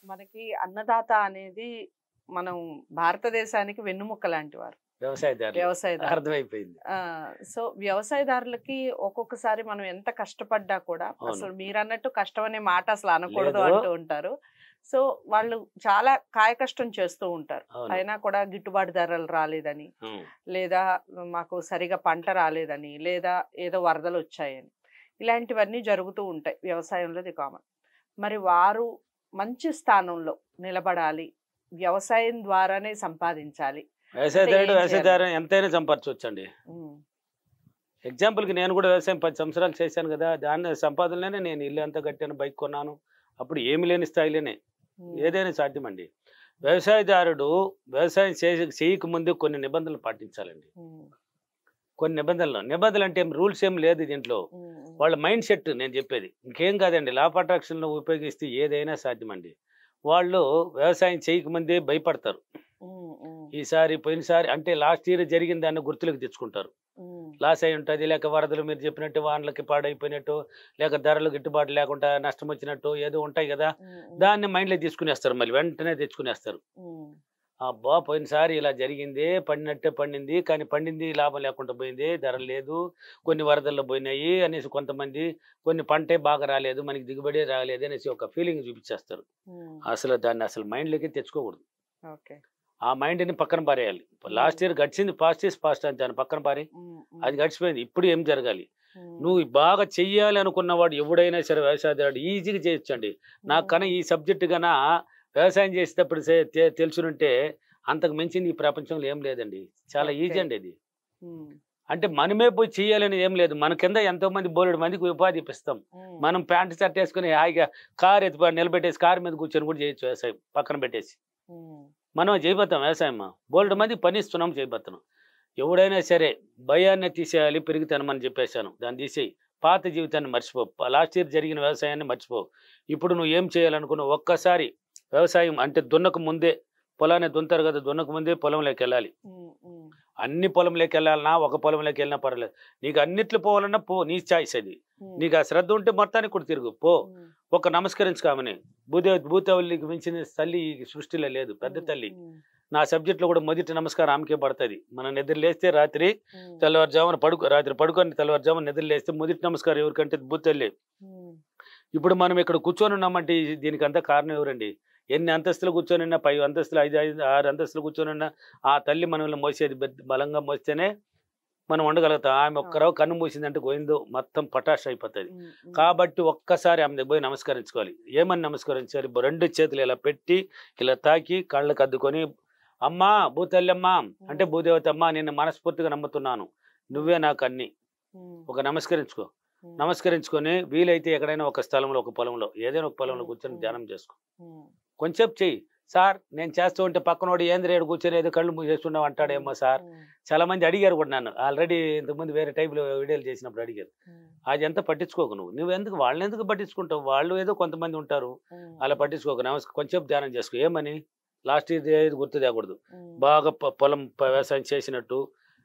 మనకి అన్నదాత అనేది మనం భారతదేశానికి వెన్నుముక్క లాంటి వారు వ్యవసాయదారులు వ్యవసాయదారు అర్థమైపోయింది సో వ్యవసాయదారులకి ఒక్కొక్కసారి మనం ఎంత కష్టపడ్డా కూడా అవును. అసలు మీరు అన్నట్టు కష్టం అనే మాట అసలు అనకూడదు లేదు. అంటూ ఉంటారు సో వాళ్ళు చాలా కాయ కష్టం చేస్తూ ఉంటారు అవును అయినా కూడా గిట్టుబాటు ధరలు రాలేదని ఉం. లేదా మాకు సరిగా పంట రాలేదని లేదా ఏదో వరదలు వచ్చాయని ఇలాంటివన్నీ జరుగుతూ ఉంటాయి వ్యవసాయంలో ఇది కామన్ మరి వారు మంచి స్థానంలో నిలబడాలి వ్యవసాయం ద్వారానే సంపాదించాలి వ్యవసాయదారుడు ఏం వ్యవసాయదారు ఎంతైనా సంపాదించవచ్చండి ఉమ్, ఎగ్జాంపుల్కి నేను కూడా వ్యవసాయం పది సంవత్సరాలు చేశాను కదా దాని సంపాదనలోనే నేను ఇల్లు అంతా కట్టాను బైక్ కొన్నాను అప్పుడు ఏమి లేని స్థాయిలోనే ఉమ్, ఏదైనా సాధ్యమండి వ్యవసాయదారుడు వ్యవసాయం చేయ చేయక ముందే కొన్ని నిబంధనలు పాటించాలండి ఉమ్, కొన్ని నిబంధనలు నిబంధనలు అంటే రూల్స్ ఏం లేదు దీంట్లో ఉమ్, ఉమ్. వాళ్ళ మైండ్ సెట్ నేను చెప్పేది ఇంకేం కాదండి లా ఆఫ్ అట్రాక్షన్లో ఉపయోగిస్తే ఏదైనా సాధ్యమండి వాళ్ళు వ్యవసాయం చేయకముందే భయపడతారు ఉమ్, ఉమ్, ఈసారి పోయినసారి అంటే లాస్ట్ ఇయర్ జరిగిన దాన్ని గుర్తులకు తెచ్చుకుంటారు ఉమ్, లాస్ అయి ఉంటుంది లేక వరదలు మీరు చెప్పినట్టు వానలకి పాడైపోయినట్టు లేక ధరలు గిట్టుబాటు లేకుండా నష్టం వచ్చినట్టు ఏదో ఉంటాయి కదా ఉమ్, దాన్ని మైండ్లో తీసుకునేస్తారు మళ్ళీ వెంటనే తెచ్చుకునేస్తారు ఉమ్, అబ్బా పోయినసారి ఇలా జరిగింది పండినట్టే పండింది కానీ పండింది లాభం లేకుండా పోయింది ధర లేదు కొన్ని వరదల్లో పోయినాయి అనేసి కొంతమంది కొన్ని పంటే బాగా రాలేదు మనకి దిగుబడి రాలేదు అనేసి ఒక ఫీలింగ్ చూపించేస్తారు ఉమ్, అసలు దాన్ని అసలు మైండ్లోకి తెచ్చుకోకూడదు ఓకే ఆ మైండ్ని పక్కన పారేయాలి లాస్ట్ ఇయర్ గడిచింది పాస్ట్ ఇస్ పాస్ట్ అని దాన్ని పక్కన పారి ఉమ్, ఉమ్, అది గడిచిపోయింది ఇప్పుడు ఏం జరగాలి ఉమ్, నువ్వు బాగా చెయ్యాలి అనుకున్నవాడు ఎవడైనా సరే వ్యవసాయదారుడు ఈజీగా చేయొచ్చండి నాకు కన్నా ఈ సబ్జెక్ట్ కన్నా వ్యవసాయం చేసేటప్పుడు సే- తె- తెలుసునుంటే అంతకు మించింది ఈ ప్రపంచంలో ఏం లేదండి చాలా Okay. ఈజీ అండి ఇది ఉమ్, అంటే మనమే పోయి చేయాలని ఏం లేదు మన కింద ఎంతో మంది బోలెడు మందికి ఉపాధి ఇప్పిస్తాం ఉమ్, మనం ప్యాంట్ షర్ట్ వేసుకుని హాయిగా కార్ ఎత్తి నిలబెట్టేసి కార్ మీద కూర్చొని కూడా చేయొచ్చు వ్యవసాయం పక్కన పెట్టేసి ఉమ్, మనం చేయబోతాం వ్యవసాయం బోల్డ్ మంది పని ఇస్తున్నాం చేయబోతున్నాం ఎవడైనా సరే భయాన్ని తీసేయాలి పెరుగుతానమని చెప్పేశాను దాన్ని తీసేయి పాత జీవితాన్ని మర్చిపో లాస్ట్ ఇయర్ జరిగిన వ్యవసాయాన్ని మర్చిపో ఇప్పుడు నువ్వు ఏం చేయాలనుకున్నావు ఒక్కసారి వ్యవసాయం అంటే దున్నక ముందే పొలాన్ని దున్నుతారు కదా దున్నక ముందే పొలంలోకి వెళ్ళాలి ఉమ్, ఉమ్, అన్ని పొలంలోకి వెళ్ళాలన్నా ఒక పొలంలోకి వెళ్ళినా పర్వాలేదు నీకు అన్నిట్లో పోవాలన్నా పో నీ చాయిస్ అది ఉమ్, నీకు ఆ శ్రద్ధ ఉంటే మొత్తానికి కూడా తిరుగు పో ఉమ్, ఒక నమస్కరించుకామని భూదేవ భూతవల్లికి మించిన తల్లి ఈ సృష్టిలో లేదు పెద్ద ఉమ్, తల్లి ఉమ్, నా సబ్జెక్ట్లో కూడా మొదటి నమస్కారం ఆమెకే పడుతుంది మనం నిద్ర లేస్తే రాత్రి ఉమ్, తెల్లవారుజామున పడుకో రాత్రి పడుకొని తెల్లవారుజామున నిద్ర లేస్తే మొదటి నమస్కారం ఎవరికంటే భూతల్లి ఉమ్, ఇప్పుడు మనం ఇక్కడ కూర్చొని ఉన్నామంటే ఈ- దీనికి అంతా కారణం ఎవరండి ఎన్ని అంతస్తులు కూర్చొని ఉన్నా పై అంతస్తులు ఐదు ఐదు ఆరు అంతస్తులు కూర్చొని ఉన్నా ఆ తల్లి మనల్ని మోసేది బెద్ద- బలంగా మోస్తేనే మనం ఉండగలుగుతాం ఆమె ఒక్కరో కన్ను మూసిందంటే గోయిందో మొత్తం పటాష్ అయిపోతుంది ఉమ్, ఉమ్, కాబట్టి ఒక్కసారి ఆమె దగ్గర పోయి నమస్కరించుకోవాలి ఏమని నమస్కరించాలి రెండు చేతులు ఇలా పెట్టి ఇలా తాకి కళ్ళకు అద్దుకొని అమ్మా భూతల్లమ్మ అంటే భూదేవత అమ్మ నిన్ను మనస్ఫూర్తిగా నమ్ముతున్నాను నువ్వే నాకు అన్ని ఉమ్, ఒక నమస్కరించుకో ఉమ్, నమస్కరించుకొని వీలైతే ఎక్కడైనా ఒక స్థలంలో ఒక పొలంలో ఏదైనా ఒక పొలంలో ఉమ్, కూర్చొని ఉమ్. ధ్యానం చేసుకో ఉమ్, కొంచెం చెయ్యి సార్ నేను చేస్తూ ఉంటే పక్కనోడు ఏంది రేడు కూర్చొని ఏదో కళ్ళు మూసేస్తున్నావు అంటాడేమో సార్ ఉమ్, చాలా మంది అడిగారు కూడా నన్ను ఆల్రెడీ ఇంతకుముందు వేరే టైప్లో వీడియోలు చేసినప్పుడు అడిగారు ఉమ్, అది ఎంత పట్టించుకోకు నువ్వు నువ్వు ఎందుకు వాళ్ళని ఎందుకు పట్టించుకుంటావు వాళ్ళు ఏదో కొంతమంది ఉంటారు ఉమ్, అలా పట్టించుకోకు నమస్కారం కొంచెం ధ్యానం చేసుకో ఏమని లాస్ట్ ఇది ఏది గుర్తు తేకూడదు ఉమ్, బాగా ప- పొలం ప- వ్యవసాయం చేసినట్టు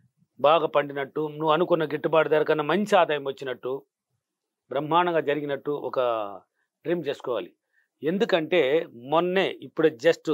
బాగా పండినట్టు నువ్వు అనుకున్న గిట్టుబాటు ధర కన్నా మంచి ఆదాయం వచ్చినట్టు బ్రహ్మాండంగా జరిగినట్టు ఒక డ్రీమ్ చేసుకోవాలి ఎందుకంటే మొన్నే ఇప్పుడు జస్ట్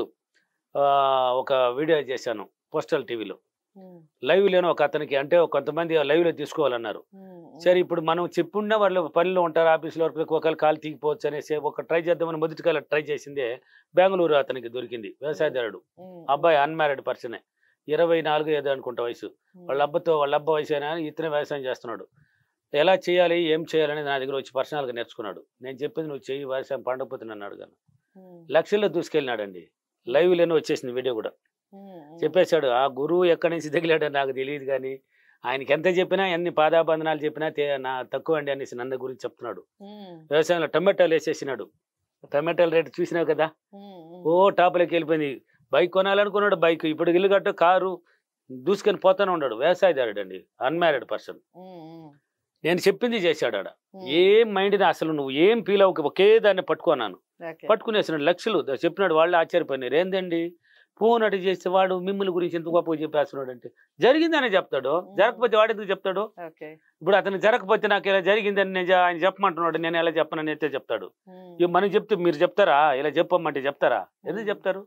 ఒక వీడియో చేశాను పోస్టల్ టీవీలో ఉమ్, లైవ్లోనే ఒక అతనికి అంటే ఒక కొంతమంది లైవ్లో తీసుకోవాలన్నారు ఉమ్, సరే ఇప్పుడు మనం చెప్పున్న వాళ్ళు పనిలో ఉంటారు ఆఫీసులో వర్క్ ఒకవేళ కాలు తీగిపోవచ్చు అనేసి ఒక ట్రై చేద్దామని మొదటి కాలం ట్రై చేసిందే బెంగళూరు అతనికి దొరికింది వ్యవసాయదారుడు ఉమ్, అబ్బాయి అన్మ్యారీడ్ పర్సనే ఇరవై నాలుగు ఏదో అనుకుంటా వయసు ఉమ్, వాళ్ళ అబ్బతో వాళ్ళ అబ్బ వయసు అయినా ఇతనే వ్యవసాయం చేస్తున్నాడు ఎలా చేయాలి ఏం చేయాలని నా దగ్గర వచ్చి పర్సనల్గా నేర్చుకున్నాడు నేను చెప్పింది నువ్వు చెయ్యి వ్యవసాయం పండకపోతే నన్ను అడిగాను ఉమ్, లక్షల్లో దూసుకెళ్ళినాడండి లైవ్లోనే వచ్చేసింది వీడియో కూడా ఉమ్, ఉమ్, చెప్పేశాడు ఆ గురువు ఎక్కడి నుంచి తగిలాడో నాకు తెలియదు కానీ ఆయనకి ఎంత చెప్పినా ఎన్ని పాదాబంధనాలు చెప్పినా తే- నా తక్కువ అండి అనేసి నన్ను గురించి చెప్తున్నాడు ఉమ్, వ్యవసాయంలో టమాటాలు వేసేసినాడు టమాటాల రేటు చూసినావు కదా ఉమ్, ఉమ్, ఓ టాపులోకి వెళ్ళిపోయింది బైక్ కొనాలనుకున్నాడు బైక్ ఇప్పుడు ఇల్లు కట్టు కారు దూసుకొని పోతానే ఉన్నాడు వ్యవసాయదారుడు అండి అన్మ్యారీడ్ పర్సన్ ఉమ్, ఉమ్, నేను చెప్పింది చేశాడు ఆడ ఉమ్, ఏం మైండ్ని అసలు నువ్వు ఏం ఫీల్ అవ్వక ఒకే దాన్ని పట్టుకున్నాను ఓకే. పట్టుకునేసినాడు లక్షలు ద- చెప్పినాడు వాళ్ళు ఆశ్చర్యపోయినారు ఏందండి ఫోన్ అటు చేస్తే వాడు మిమ్మల్ని గురించి ఎంత గొప్పగా చెప్పేస్తున్నాడు అంటే జరిగిందని చెప్తాడు జరగకపోతే వాడు ఎందుకు చెప్తాడు ఓకే ఇప్పుడు అతను జరగకపోతే నాకు ఇలా జరిగిందని నేను చె- ఆయన చెప్పమంటున్నాడు నేను ఎలా చెప్పనని అయితే చెప్తాడు ఇక మనం చెప్తే మీరు చెప్తారా ఇలా చెప్పమంటే చెప్తారా ఎందుకు చెప్తారు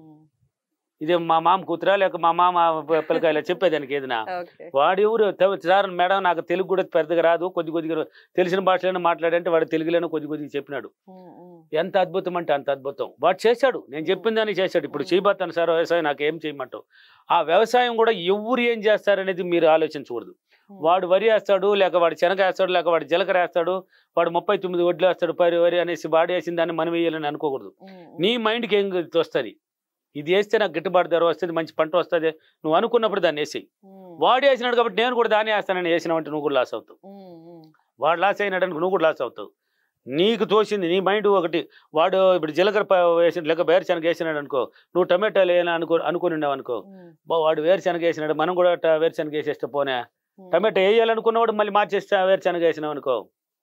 ఇది మా మామ కూతురా లేక మా మామ ప- పిల్లకాయ ఇలా చెప్పేదానికి ఏదినా ఓకే వాడు ఎవరు తె- సార్ మేడం నాకు తెలుగు కూడా పెద్దగా రాదు కొద్ది కొద్దిగా తెలిసిన భాషలోనే మాట్లాడంటే వాడు తెలుగులోనే కొద్ది కొద్దిగా చెప్పినాడు ఎంత అద్భుతం అంటే అంత అద్భుతం వాడు చేశాడు నేను చెప్పిన దాన్ని చేశాడు ఇప్పుడు చేయబోతాను సార్ వ్యవసాయం నాకు ఏం చేయమంటావు ఆ వ్యవసాయం కూడా ఎవరు ఏం చేస్తారనేది మీరు ఆలోచించకూడదు వాడు వరి వేస్తాడు లేక వాడు శనగ వేస్తాడు లేక వాడు జీలకర్ర వేస్తాడు వాడు ముప్పై తొమ్మిది వడ్లు వేస్తాడు పరి వరి అనేసి వాడు వేసిన దాన్ని మనం వేయాలని అనుకోకూడదు నీ మైండ్కి ఏం వస్తుంది ఇది వేస్తే నాకు గిట్టుబాటు ధర వస్తుంది మంచి పంట వస్తుంది నువ్వు అనుకున్నప్పుడు దాన్ని వేసేయి వాడు వేసినాడు కాబట్టి నేను కూడా దాన్ని వేస్తానని వేసినావంటే నువ్వు కూడా లాస్ అవుతావు వాడు లాస్ అయినాడు అనుకో నువ్వు కూడా లాస్ అవుతావు నీకు తోసింది నీ మైండ్ ఒకటి వాడు ఇప్పుడు జీలకర్ర ప- వేసిన లేక వేరుశనగ వేసినాడు అనుకో నువ్వు టమాటాలు వేయాలని అనుకో అనుకుని ఉన్నావు అనుకో బా వాడు వేరుశనగ వేసినాడు మనం కూడా ట- వేరుశనగ వేసేస్తే పోనే టమాటా వేయాలనుకున్నవాడు మళ్ళీ మార్చేస్తే వేరుశనగ వేసినావు అనుకో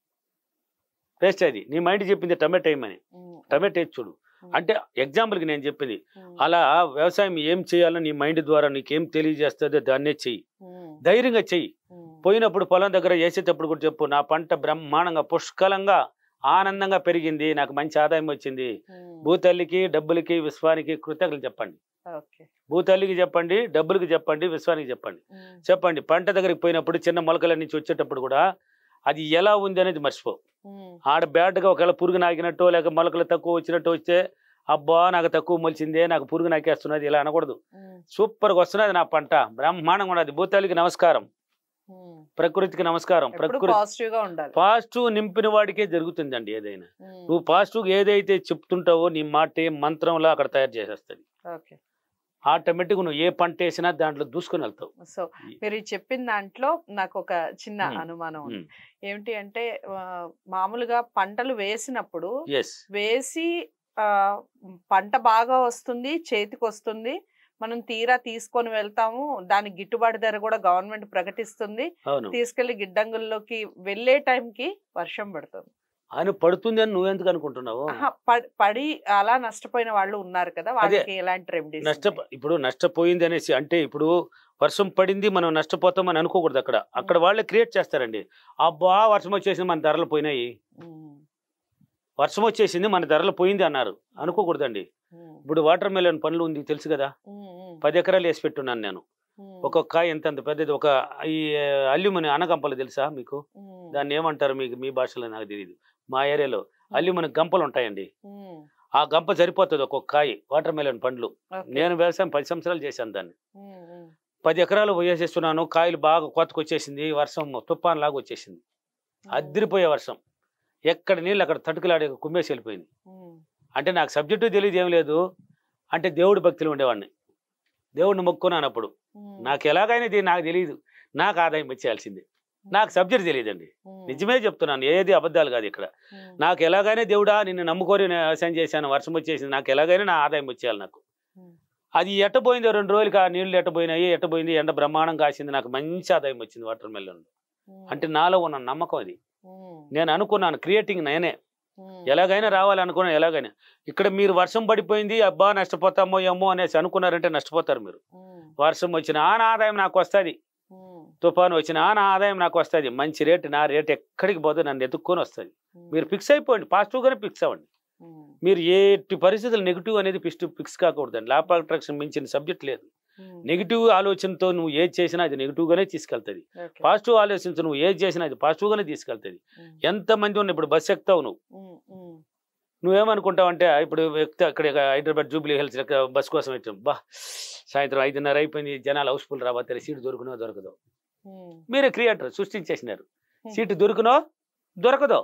వేస్ట్ అది నీ మైండ్ చెప్పింది టమాటా వేయమని టమాటా వేసి చూడు అంటే ఎగ్జాంపుల్కి నేను చెప్పింది అలా వ్యవసాయం ఏం చేయాలో నీ మైండ్ ద్వారా నీకేం తెలియజేస్తుందో దాన్నే చెయ్యి ధైర్యంగా చెయ్యి పోయినప్పుడు పొలం దగ్గర వేసేటప్పుడు కూడా చెప్పు నా పంట బ్రహ్మాండంగా పుష్కలంగా ఆనందంగా పెరిగింది నాకు మంచి ఆదాయం వచ్చింది భూతల్లికి డబ్బులకి విశ్వానికి కృతజ్ఞతలు చెప్పండి ఓకే భూతల్లికి చెప్పండి డబ్బులకి చెప్పండి విశ్వానికి చెప్పండి చెప్పండి పంట దగ్గరికి పోయినప్పుడు చిన్న మొలకల నుంచి వచ్చేటప్పుడు కూడా అది ఎలా ఉంది అనేది మర్చిపో ఆడ బ్యాడ్గా ఒకవేళ పురుగు నాకినట్టు లేక మొలకలు తక్కువ వచ్చినట్టు వస్తే అబ్బా నాకు తక్కువ మొలిచిందే నాకు పురుగు నాకేస్తున్నది ఇలా అనకూడదు సూపర్గా వస్తున్నది నా పంట బ్రహ్మాండంగా ఉన్నది భూతాలికి నమస్కారం ప్రకృతికి నమస్కారం ఎప్పుడు ప్రకృతి పాజిటివ్ గా ఉండాలి పాజిటివ్ నింపిన వాడికే జరుగుతుందండి ఏదైనా నువ్వు పాజిటివ్ ఏదైతే చెప్తుంటావో నీ మాట మంత్రంలో అక్కడ తయారు చేసేస్తుంది ఓకే ఆటోమేటిక్ నువ్వు ఏ పంట వేసినా దాంట్లో దూసుకొని వెళ్తావు సో మీరు ఈ చెప్పిన దాంట్లో నాకు ఒక చిన్న మ్మ్. అనుమానం ఉంది ఏమిటి అంటే ఆ, మామూలుగా పంటలు వేసినప్పుడు ఎస్ వేసి ఆ, పంట బాగా వస్తుంది చేతికి వస్తుంది మనం తీరా తీసుకొని వెళ్తాము దాని గిట్టుబాటు ధర కూడా గవర్నమెంట్ ప్రకటిస్తుంది అవును తీసుకెళ్లి గిడ్డంగుల్లోకి వెళ్ళే టైంకి వర్షం పడుతుంది ఆయన పడుతుంది అని నువ్వెందుకు అనుకుంటున్నావు ఆహా, పడ్- పడి అలా నష్టపోయిన వాళ్ళు ఉన్నారు కదా వాళ్ళకి ఎలాంటి రెమెడీస్ నష్ట ఇప్పుడు నష్టపోయింది అనేసి అంటే ఇప్పుడు వర్షం పడింది మనం నష్టపోతాం అని అనుకోకూడదు అక్కడ అక్కడ వాళ్ళే క్రియేట్ చేస్తారండి అబ్బా వర్షం వచ్చేసింది మన ధరలు పోయినాయి వర్షం వచ్చేసింది మన ధరలు పోయింది అన్నారు అనుకోకూడదండి ఇప్పుడు వాటర్ మెలన్ పనులు ఉంది తెలుసు కదా పది ఎకరాలు వేసి పెట్టున్నాను నేను ఒక్కొక్క కాయ ఎంత అంత పెద్దది ఒక ఈ అల్యూమినియం అనగంపలు తెలుసా మీకు దాన్ని ఏమంటారు మీకు మీ భాషలో నాకు తెలియదు మా ఏరియాలో అల్యూమినియం గంపలు ఉంటాయండి ఆ గంప సరిపోతుంది ఒక్కొక్క కాయ వాటర్ మెలన్ పండ్లు నేను వ్యవసాయం పది సంవత్సరాలు చేశాను దాన్ని పది ఎకరాలు వేసేస్తున్నాను కాయలు బాగా కోతకు వచ్చేసింది వర్షం తుఫాన్ లాగా వచ్చేసింది అద్దరిపోయే వర్షం ఎక్కడ నీళ్ళు అక్కడ తటుకులాడే కుమ్మేసి వెళ్ళిపోయింది అంటే నాకు సబ్జెక్టు తెలియదు ఏం లేదు అంటే దేవుడి భక్తులు ఉండేవాడిని దేవుడిని మొక్కున్నాను అప్పుడు నాకు ఎలాగైనా ఇది నాకు తెలియదు నాకు ఆదాయం వచ్చేయాల్సిందే నాకు సబ్జెక్ట్ తెలియదండి నిజమే చెప్తున్నాను ఏది అబద్ధాలు కాదు ఇక్కడ నాకు ఎలాగైనా దేవుడా నిన్ను నమ్ముకొని నేను వ్యవసాయం చేశాను వర్షం వచ్చేసింది నాకు ఎలాగైనా నా ఆదాయం వచ్చేయాలి నాకు అది ఎట్టపోయింది రెండు రోజులకి ఆ నీళ్లు ఎట్టపోయినాయి ఎట్టపోయింది ఎండ బ్రహ్మాండం కాసింది నాకు మంచి ఆదాయం వచ్చింది వాటర్ మెల్లన్ అంటే నాలో ఉన్న నమ్మకం అది నేను అనుకున్నాను క్రియేటింగ్ నేనే ఎలాగైనా రావాలనుకున్నాను ఎలాగైనా ఇక్కడ మీరు వర్షం పడిపోయింది అబ్బా నష్టపోతామో ఏమో అనేసి అనుకున్నారంటే నష్టపోతారు మీరు వర్షం వచ్చిన ఆ నా ఆదాయం నాకు వస్తుంది తుఫాను వచ్చిన ఆ నా ఆదాయం నాకు వస్తుంది మంచి రేటు నా రేట్ ఎక్కడికి పోతే నన్ను ఎత్తుక్కొని వస్తుంది మీరు ఫిక్స్ అయిపోండి పాజిటివ్గానే ఫిక్స్ అవ్వండి మీరు ఎట్టి పరిస్థితులు నెగిటివ్ అనేది ఫిక్స్ ఫిక్స్ కాకూడదండి లా అట్రాక్షన్ మించిన సబ్జెక్ట్ లేదు నెగిటివ్ ఆలోచనతో నువ్వు ఏది చేసినా అది నెగిటివ్గానే తీసుకెళ్తుంది పాజిటివ్ ఆలోచనతో నువ్వు ఏది చేసినా అది పాజిటివ్గానే తీసుకెళ్తుంది ఎంతమంది ఉన్నాయి ఇప్పుడు బస్సు ఎక్కుతావు నువ్వు నువ్వేమనుకుంటావు అంటే ఇప్పుడు వ్యక్తి అక్కడ హైదరాబాద్ జూబ్లీ హిల్స్ లెక్క బస్ కోసం వచ్చాం బా సాయంత్రం ఐదున్నర అయిపోయింది జనాలు హౌస్ఫుల్ రాబోతారు సీటు దొరుకునో దొరకదో మీరే క్రియేటర్ సృష్టించేసినారు సీటు దొరుకునో దొరకదో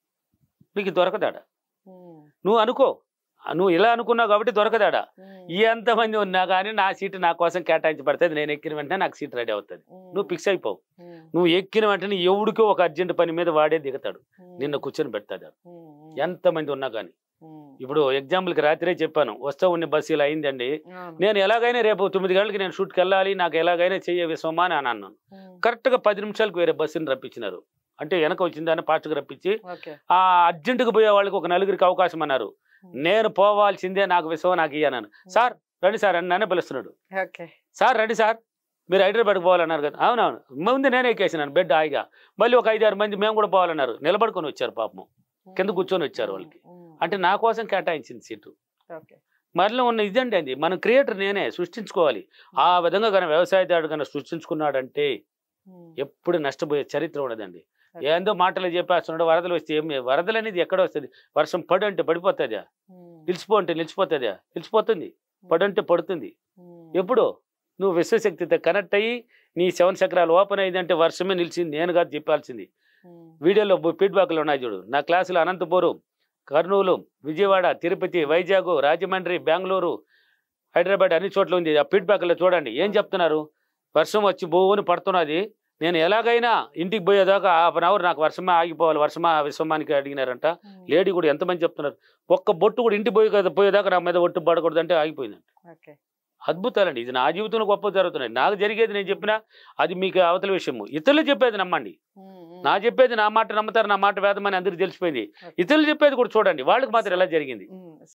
మీకు దొరకదాడ నువ్వు అనుకో నువ్వు ఇలా అనుకున్నావు కాబట్టి దొరకదాడా ఎంతమంది ఉన్నా కానీ నా సీటు నా కోసం కేటాయించబడుతుంది నేను ఎక్కిన వెంటనే నాకు సీట్ రెడీ అవుతుంది నువ్వు ఫిక్స్ అయిపోవు నువ్వు ఎక్కిన వెంటనే ఎవడికో ఒక అర్జెంట్ పని మీద వాడే దిగుతాడు నిన్న కూర్చొని పెడతాడు ఎంతమంది ఉన్నా కానీ ఇప్పుడు ఎగ్జాంపుల్కి రాత్రే చెప్పాను వస్తా ఉన్న బస్సు ఇలా అయిందండి నేను ఎలాగైనా రేపు తొమ్మిది గంటలకి నేను షూట్కి వెళ్ళాలి నాకు ఎలాగైనా చెయ్య విశ్వమా అని అన్నాను కరెక్ట్గా పది నిమిషాలకు వేరే బస్సుని రప్పించినారు అంటే వెనక వచ్చిందని పాస్ట్గా రప్పించి ఓకే ఆ అర్జెంటుగా పోయే వాళ్ళకి ఒక నలుగురికి అవకాశం అన్నారు నేను పోవాల్సిందే నాకు విశ్వం నాకు ఇయ్యనాను సార్ రండి సార్ అని నన్నే పిలుస్తున్నాడు ఓకే సార్ రండి సార్ మీరు హైదరాబాద్కి పోవాలన్నారు కదా అవునవును ముందు నేనే ఎక్కేసినాను బెడ్ హాయిగా మళ్ళీ ఒక ఐదారు మంది మేము కూడా పోవాలన్నారు నిలబడుకొని వచ్చారు పాపం కింద కూర్చొని వచ్చారు వాళ్ళకి అంటే నా కోసం కేటాయించింది సీటు ఓకే మరలో ఉన్న ఇదండి అది మన క్రియేటర్ నేనే సృష్టించుకోవాలి ఆ విధంగా కానీ వ్యవసాయదారుడు కన్నా సృష్టించుకున్నాడంటే ఎప్పుడు నష్టపోయే చరిత్ర ఉండదండి ఏందో మాటలు చెప్పేస్తున్నాడు వరదలు వస్తే ఏం వరదలు అనేది ఎక్కడ వస్తుంది వర్షం పడు అంటే పడిపోతుందా నిలిచిపో అంటే నిలిచిపోతుందా నిలిచిపోతుంది పడు అంటే పడుతుంది ఎప్పుడు నువ్వు విశ్వశక్తితో కనెక్ట్ అయ్యి నీ సెవెన్ చక్రాలు ఓపెన్ అయ్యిందంటే వర్షమే నిలిచింది నేను కాదు చెప్పాల్సింది వీడియోలో ఫీడ్బ్యాక్లు ఉన్నాయి చూడు నా క్లాసులో అనంతపురం కర్నూలు విజయవాడ తిరుపతి వైజాగ్ రాజమండ్రి బెంగళూరు హైదరాబాద్ అన్ని చోట్ల ఉంది ఆ ఫీడ్బ్యాక్లో చూడండి ఏం చెప్తున్నారు వర్షం వచ్చి బోని పడుతున్నది నేను ఎలాగైనా ఇంటికి పోయేదాకా హాఫ్ అన్ అవర్ నాకు వర్షమా ఆగిపోవాలి వర్షమా విశ్వమానికి అడిగినారంట లేడీ కూడా ఎంతమంది చెప్తున్నారు ఒక్క బొట్టు కూడా ఇంటి పోయి కదా పోయేదాకా నా మీద ఒట్టు పడకూడదు అంటే ఆగిపోయిందంట ఓకే అద్భుతాలండి ఇది నా జీవితంలో గొప్ప జరుగుతున్నాయి నాకు జరిగేది నేను చెప్పినా అది మీకు అవతల విషయము ఇతరులు చెప్పేది నమ్మండి నా చెప్పేది నా మాట నమ్ముతారు నా మాట వేదమని అందరికి తెలిసిపోయింది ఇతరులు చెప్పేది కూడా చూడండి వాళ్ళకి మాత్రం ఎలా జరిగింది ఉమ్.